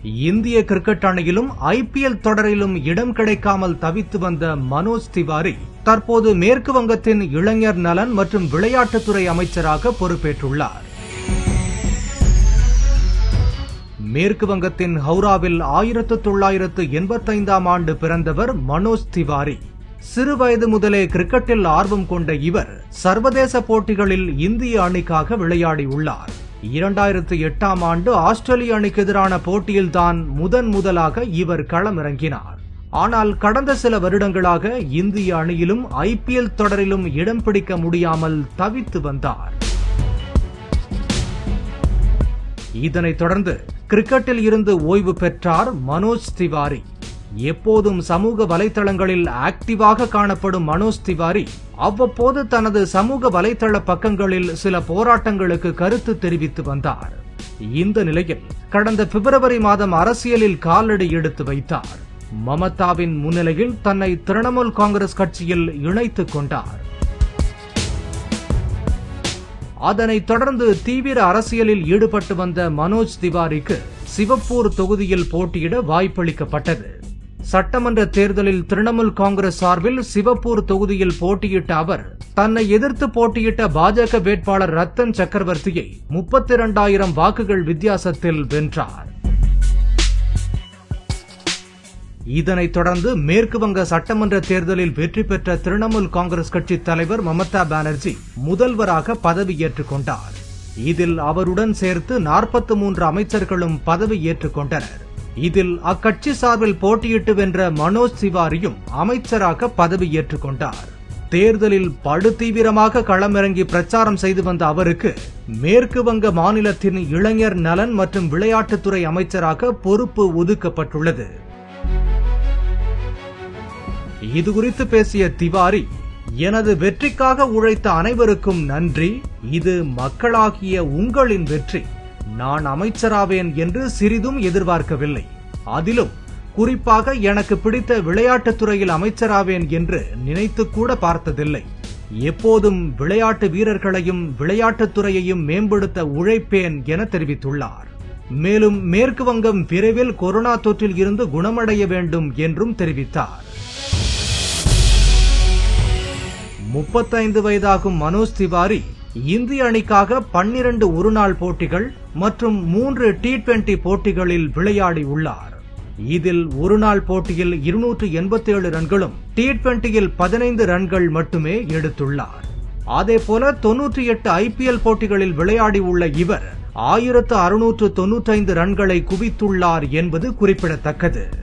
இந்திய cricket அணியிலும் IPL தொடரிலும் இடம் கிடைக்காமல் தவித்து வந்த மனோஜ் திவாரி தற்போது மேற்கு வங்கத்தின் இளைஞர் நலன் மற்றும் விளையாட்டுத்துறை அமைச்சராக பொறுப்பேற்றுள்ளார் மேற்கு வங்கத்தின் ஹவுராவில் ஆயிரத்து தொள்ளாயிரத்து எண்பத்தைந்தாம் ஆண்டு பிறந்தவர் மனோஜ் திவாரி சிறு வயது முதலே கிரிக்கெட்டில் ஆர்வம் கொண்ட இவர் சர்வதேச போட்டிகளில் இந்திய அணிக்காக விளையாடியுள்ளார் இரண்டாயிரத்து எட்டாம் ஆண்டு ஆஸ்திரேலிய அணிக்கு எதிரான போட்டியில்தான் முதன் முதலாக இவர் களமிறங்கினார் ஆனால் கடந்த சில வருடங்களாக இந்திய அணியிலும் ஐபிஎல் தொடரிலும் இடம் பிடிக்க முடியாமல் தவித்து வந்தார் இதனைத் தொடர்ந்து கிரிக்கெட்டில் இருந்து ஓய்வு பெற்றார் மனோஜ் திவாரி எப்போதும் சமூக வலைதளங்களில் ஆக்டிவாக காணப்படும் மனோஜ் திவாரி அவ்வப்போது தனது சமூக வலைதள பக்கங்களில் சில போராட்டங்களுக்கு கருத்து தெரிவித்து வந்தார் இந்த நிலையில் கடந்த பிப்ரவரி மாதம் அரசியலில் காலடி எடுத்து வைத்தார் மமதாவின் முன்னிலையில் தன்னை திரிணாமுல் காங்கிரஸ் கட்சியில் இணைத்துக் கொண்டார் அதனைத் தொடர்ந்து தீவிர அரசியலில் ஈடுபட்டு வந்த மனோஜ் திவாரிக்கு சிவப்பூர் தொகுதியில் போட்டியிட வாய்ப்பளிக்கப்பட்டது சட்டமன்ற தேர்தலில் திரிணாமுல் காங்கிரஸ் சார்பில் சிவப்பூர் தொகுதியில் போட்டியிட்ட அவர் தன்னை எதிர்த்து போட்டியிட்ட பாஜக வேட்பாளர் ரத்தன் சக்கரவர்த்தியை முப்பத்தி இரண்டாயிரம் வாக்குகள் வித்தியாசத்தில் வென்றார் இதனைத் தொடர்ந்து மேற்கு வங்க சட்டமன்ற தேர்தலில் வெற்றி பெற்ற திரிணாமுல் காங்கிரஸ் கட்சி தலைவர் மமதா பானர்ஜி முதல்வராக பதவியேற்றுக் கொண்டார் இதில் அவருடன் சேர்த்து நாற்பத்தி மூன்று அமைச்சர்களும் பதவி ஏற்றுக் கொண்டனர் இதில் அக்கட்சி சார்பில் போட்டியிட்டு வென்ற மனோஜ் திவாரியும் அமைச்சராக பதவியேற்றுக் கொண்டார் தேர்தலில் படுதீவிரமாக களமிறங்கி பிரச்சாரம் செய்து வந்த அவருக்கு மேற்கு வங்க மாநிலத்தின் இளைஞர் நலன் மற்றும் விளையாட்டுத்துறை அமைச்சராக பொறுப்பு ஒதுக்கப்பட்டுள்ளது இது குறித்து பேசிய திவாரி எனது வெற்றிக்காக உழைத்த அனைவருக்கும் நன்றி இது மக்களாகிய உங்களின் வெற்றி நான் அமைச்சராவேன் என்று சிறிதும் எதிர்பார்க்கவில்லை அதிலும் குறிப்பாக எனக்கு பிடித்த விளையாட்டுத் துறையில் அமைச்சராவேன் என்று நினைத்து கூட பார்த்ததில்லை எப்போதும் விளையாட்டு வீரர்களையும் விளையாட்டுத் துறையையும் மேம்படுத்த உழைப்பேன் என தெரிவித்துள்ளார் மேலும் மேற்கு வங்கம் விரைவில் கொரோனா தொற்றில் இருந்து குணமடைய வேண்டும் என்றும் தெரிவித்தார் முப்பத்தைந்து வயதாகும் மனோஜ் திவாரி இந்திய அணிக்காக பன்னிரண்டு ஒருநாள் போட்டிகள் மற்றும் மூன்று டி டுவெண்டி போட்டிகளில் விளையாடி உள்ளார் இதில் ஒருநாள் போட்டியில் இருநூற்று எண்பத்தி ஏழு ரன்களும் டி டுவெண்டியில் பதினைந்து ரன்கள் மட்டுமே எடுத்துள்ளார் அதேபோல தொன்னூற்றி எட்டு ஐபிஎல் போட்டிகளில் விளையாடி உள்ள இவர் ஆயிரத்து அறுநூற்று தொன்னூற்றைந்து ரன்களை குவித்துள்ளார் என்பது குறிப்பிடத்தக்கது